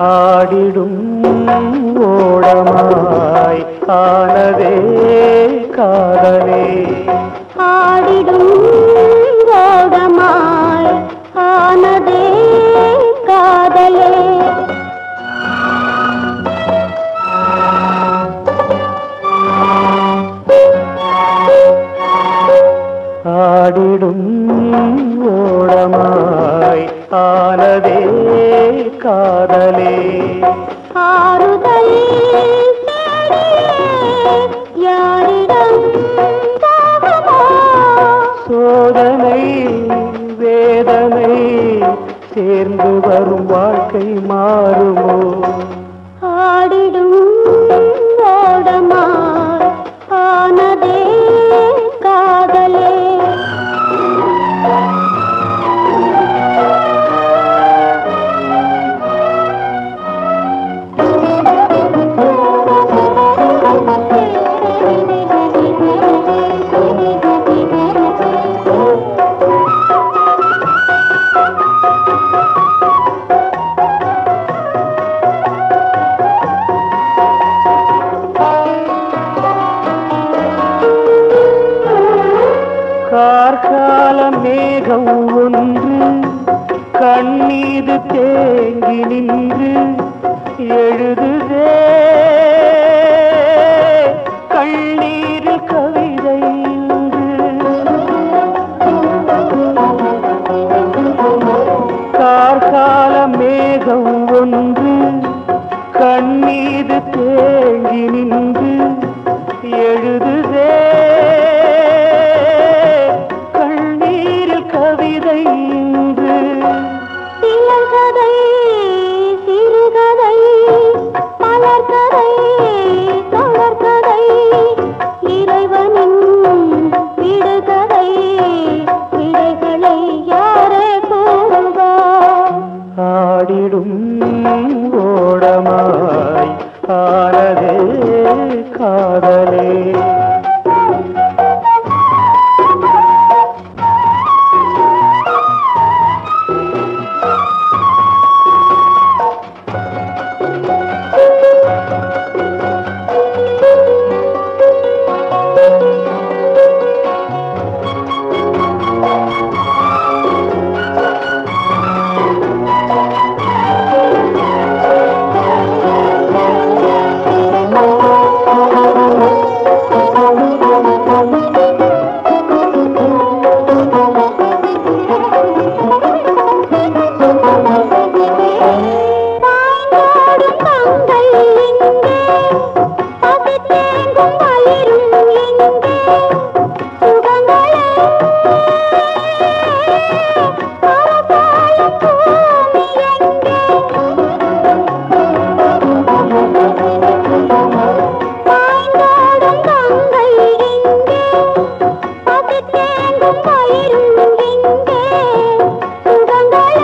ஆடிடும் ஓடமாய் ஆனதே காதலே ஆடிடும் ரோகமாய் ஆனதே காதலே ஆடிடும் ஓடமாய் ஆனதே காதலே ஆறுதல் தேடியே யாரிடம் போகுமோ சோதனை வேதனை சேர்ந்து வரும் வாழ்க்கை மாறுமோ ஆடிடும் ஓடமாய் ஆனதே காதலே கார்கால மேகம் ஒன்று கண்ணீது தேங்கி நின்று எழுதுதே கண்ணீரில் கவிதை கார்கால மேகம் ஒன்று கண்ணீது தேங்கி நின்று எழுதுதே கண்ணீரில் கவிதை இன்று சிலர்கதை சிறுகதை மலர்கதை தொடர்கதை இறைவனின் விடுகதை விடைகளை யாரே கூறுவார் ஆடிடும் ஓடமாய் ஆனதே காதலே பாய்ந்தோடும் கங்கை எங்கே பசித்தேங்கும் வலிரும் எங்கே சுகங்களே பரபாயும் பூமி பாய்ந்தோடும் கங்கை எங்கே பசித்தேங்கும் வலிரும் எங்கே சுகங்களே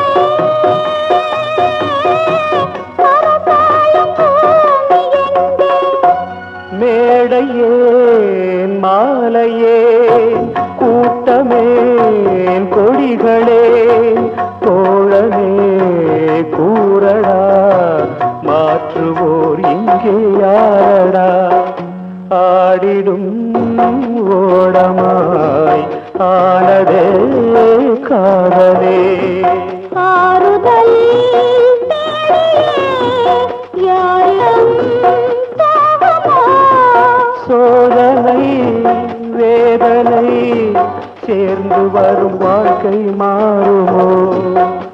பரபாயும் பூமி எங்கே மேடையேன் மாலையேன் கூட்டமேன் கொடிகளே தோழனே கூறடா மாற்றுவோர் இங்கே யாரடா ஆடிடும் ஓடமாய் ஆனதே காதலே ஆறுதல் தேடியே யாரிடம் போகுமோ சோதனை வேதனை சேர்ந்து வரும் வாழ்க்கை மாறுமோ